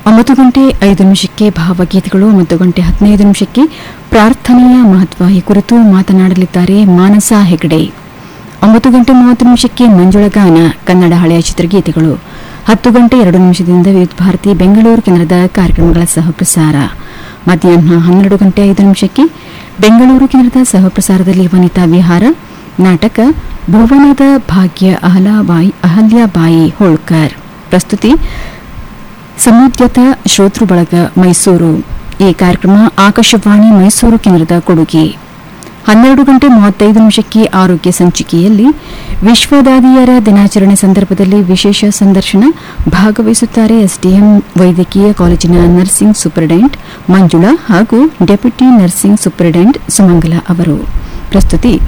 ಒಂಬತ್ತು ಗಂಟೆ ಐದು ನಿಮಿಷಕ್ಕೆ ಭಾವಗೀತೆಗಳು ಒಂಬತ್ತು ಗಂಟೆ ಹದಿನೈದು ನಿಮಿಷಕ್ಕೆ ಪ್ರಾರ್ಥನೆಯ ಮಹತ್ವ ಈ ಕುರಿತು ಮಾತನಾಡಲಿದ್ದಾರೆ ಮಾನಸ ಹೆಗಡೆ ಒಂಬತ್ತು ಗಂಟೆ ಮೂವತ್ತು ನಿಮಿಷಕ್ಕೆ ಮಂಜುಳ ಗಾನ ಕನ್ನಡ ಹಳೆಯ ಚಿತ್ರಗೀತೆಗಳು ಹತ್ತು ಗಂಟೆ ಎರಡು ನಿಮಿಷದಿಂದ ವಿವಿಧ ಭಾರತಿ ಬೆಂಗಳೂರು ಕೇಂದ್ರದ ಕಾರ್ಯಕ್ರಮಗಳ ಸಹಪ್ರಸಾರ ಮಧ್ಯಾಹ್ನ ಹನ್ನೆರಡು ಗಂಟೆ ಐದು ನಿಮಿಷಕ್ಕೆ ಬೆಂಗಳೂರು ಕೇಂದ್ರದ ಸಹಪ್ರಸಾರದಲ್ಲಿ ವನಿತಾ ವಿಹಾರ ನಾಟಕ ಭುವನದ ಭಾಗ್ಯ ಅಹಲಾಬಾಯಿ ಅಹಲ್ಯಾಬಾಯಿ ಹೋಳ್ಕರ್ ಪ್ರಸ್ತುತಿ ಸಮುದ್ಯತ ಶ್ರೋತೃ ಬಳಗ ಮೈಸೂರು ಈ ಕಾರ್ಯಕ್ರಮ ಆಕಾಶವಾಣಿ ಮೈಸೂರು ಕೇಂದ್ರದ ಕೊಡುಗೆ ಹನ್ನೆರಡು ಗಂಟೆ ಮೂವತ್ತೈದು ನಿಮಿಷಕ್ಕೆ ಆರೋಗ್ಯ ಸಂಚಿಕೆಯಲ್ಲಿ ವಿಶ್ವದಾದಿಯರ ದಿನಾಚರಣೆ ಸಂದರ್ಭದಲ್ಲಿ ವಿಶೇಷ ಸಂದರ್ಶನ ಭಾಗವಹಿಸುತ್ತಾರೆ ಎಸ್ಡಿಎಂ ವೈದ್ಯಕೀಯ ಕಾಲೇಜಿನ ನರ್ಸಿಂಗ್ ಸೂಪರಿಂಟೆಂಡೆಂಟ್ ಮಂಜುಳಾ ಹಾಗೂ ಡೆಪ್ಯೂಟಿ ನರ್ಸಿಂಗ್ ಸೂಪರಿಂಟೆಂಡೆಂಟ್ ಸುಮಂಗಲ ಅವರು ಪ್ರಸ್ತುತಿ